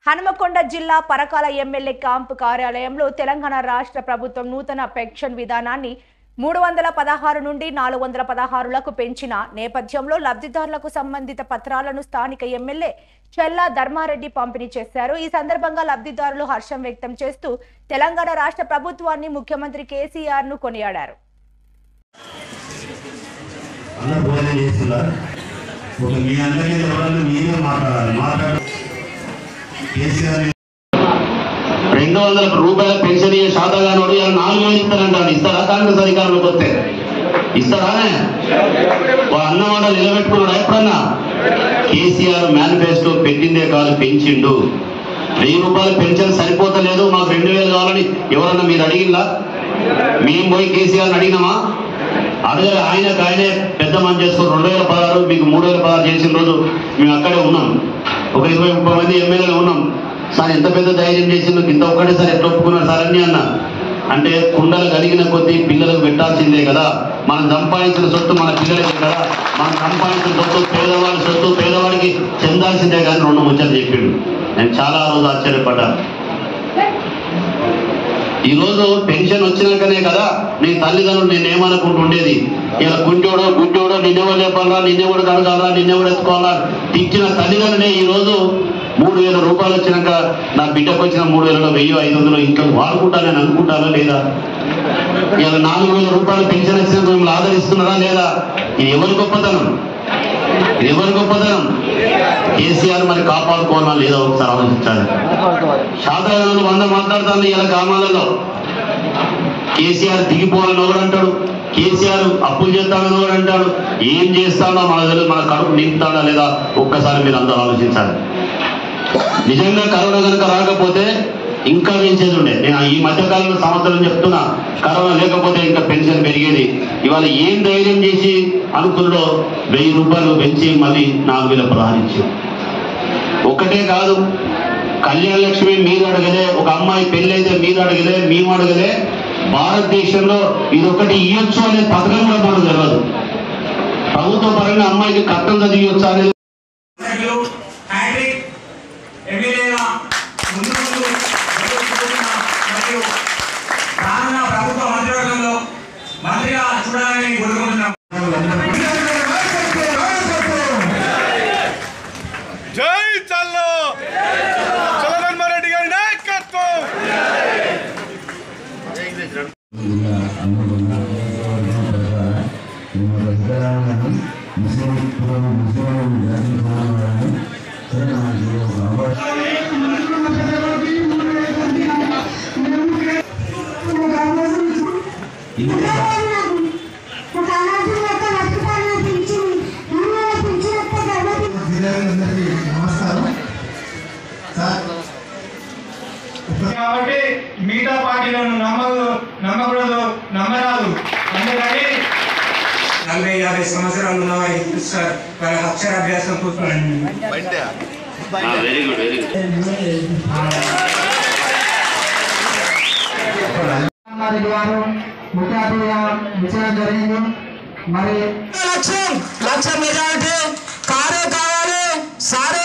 హనుమకొండ జిల్లా Parakala MLA camp కార్యాలయంలో తెలంగాణ రాష్ట్ర ప్రభుత్వం నూతన పెన్షన్ విధానాన్ని మూడు వందల పదహారు నుండి నాలుగు వందల పదహారులకు పెంచిన నేపథ్యంలో లబ్ధిదారులకు సంబంధిత పత్రాలను స్థానిక ఎమ్మెల్యే చెల్లా ధర్మారెడ్డి పంపిణీ చేశారు ఈ సందర్భంగా లబ్ధిదారులు హర్షం వ్యక్తం చేస్తూ తెలంగాణ రాష్ట్ర ప్రభుత్వాన్ని ముఖ్యమంత్రి కేసీఆర్ ను కొనియాడారు అందరు భోజనం చేస్తున్నారు ఒక మీ అందరికీ ఎవరన్నా మీరే మాట్లాడాలి మాట్లాడ కేసీఆర్ రెండు వందల రూపాయల పెన్షన్ ఇయ్యే శాతగానోడు ఇలా నాలుగు వేలు ఇస్తారంటాడు ఇస్తారా కాంగ్రెస్ అధికారంలోకి వస్తే ఇస్తారానే ఓ అన్నమాట నిలబెట్టుకున్నాడు ఎప్పుడన్నా కేసీఆర్ మేనిఫెస్టో పెట్టిందే కాదు పెంచిండు వెయ్యి రూపాయల పెన్షన్ సరిపోతలేదు మాకు రెండు వేలు కావాలని ఎవరన్నా మీరు అడిగిందా మేము పోయి కేసీఆర్ని అడిగినామా అడగలే ఆయనకు ఆయనే పెద్ద మంది చేసుకుని రెండు వేల పదహారు మీకు మూడు వేల పదహారు చేసిన రోజు మేము అక్కడే ఉన్నాం ఒక ఇరవై ముప్పై మంది ఎమ్మెల్యేలు ఉన్నాం సార్ ఎంత పెద్ద ధైర్యం చేసిండు ఇంత ఒక్కటేసారి ఎట్లా ఒప్పుకున్నారు సార్ అని అన్న అంటే కుండలు కలిగిన కొద్దీ పిల్లలకు పెట్టాల్సిందే కదా మనం సంపాదించిన సొత్తు మన పిల్లలకే కదా మనం సంపాదించిన సొత్తు పేదవాడి సొత్తు పేదవాడికి చెందాల్సిందే కానీ రెండు ముచ్చట్లు చెప్పిండు నేను చాలా ఆ రోజు ఆశ్చర్యపడ్డాను ఈ రోజు పెన్షన్ వచ్చినాకనే కదా నీ తల్లిదండ్రులు నేను ఏమనుకుంటూ ఉండేది ఇలా గుంటోడో గుంటోడో నిన్నెవరు లేపాలా నిన్నెవరు కడగాలా నిన్నెవరు ఎత్తుకోవాలా ఇచ్చిన తల్లిదండ్రులే ఈ రోజు మూడు వేల రూపాయలు వచ్చినాక నా బిడ్డకు వచ్చిన మూడు వేలలో వెయ్యి ఐదు వందలు ఇంట్లో వాడుకుంటానని అనుకుంటానా లేదా ఇలా నాలుగు వేల రూపాయలు పెన్షన్ వచ్చినాక మిమ్మల్ని ఆదరిస్తున్నారా లేదా ఇది ఎవరి గొప్పతనం ఇది ఎవరి గొప్పతనం కేసీఆర్ మరి కాపాడుకోవాలా లేదా ఒకసారి ఆలోచించాలి శాతగానంలో వంద మాట్లాడుతాను ఇలా గ్రామాలలో కేసీఆర్ దిగిపోవాలని ఒకడు అంటాడు కేసీఆర్ అప్పులు చేస్తానని ఒకడు అంటాడు ఏం చేస్తాడో మన తెలియదు మన కడుపు నింపుతాడా లేదా ఒక్కసారి మీరు అందరూ ఆలోచించాలి నిజంగా కరోనా కనుక రాకపోతే ఇంకా పెంచేది ఉండే నేను ఈ మధ్యకాలంలో సంవత్సరం చెప్తున్నా కరోనా లేకపోతే ఇంకా పెన్షన్ పెరిగేది ఇవాళ ఏం ధైర్యం చేసి అనుకున్నో వెయ్యి రూపాయలు పెంచి మళ్ళీ నాలుగు వేల ప్రధానించి ఒకటే కాదు కళ్యాణ లక్ష్మి మీరు అడగలే ఒక అమ్మాయి పెళ్లి అయితే మీరు అడగలే మేము అడగలే భారతదేశంలో ఇది ఒకటి ఇవ్వచ్చు అనే పథకం కూడా మనకు తెలియదు ప్రభుత్వ పరంగా అమ్మాయికి కట్టం చదివించచ్చు అనేది సభ్యులు హ్యాట్రిక్ ఎమ్మెల్యేల ముందు ముందు ఎదుర్కొంటున్న మరియు రానున్న ప్రభుత్వ మంత్రివర్గంలో మంత్రిగా చూడాలని కోరుకుంటున్నాం జై చల్లో చలనన్మారెడ్డి గారి నాయకత్వం నమస్కారం సార్ కాబట్టి మిగతా పార్టీలను నమ్మదు నమ్మకూడదు నమ్మరాదు అందుకని నలభై యాభై సంవత్సరాలు ఉన్న వారికి సార్ వాళ్ళ అక్షరాభ్యాసం కూర్చోండి వెరీ గుడ్ వెరీ గుడ్ మరి గారు ముఖ్య అతిథిగా విజయం జరిగింది మరి లక్ష్యం లక్ష్యం మెజారిటీ కారే కావాలి సారే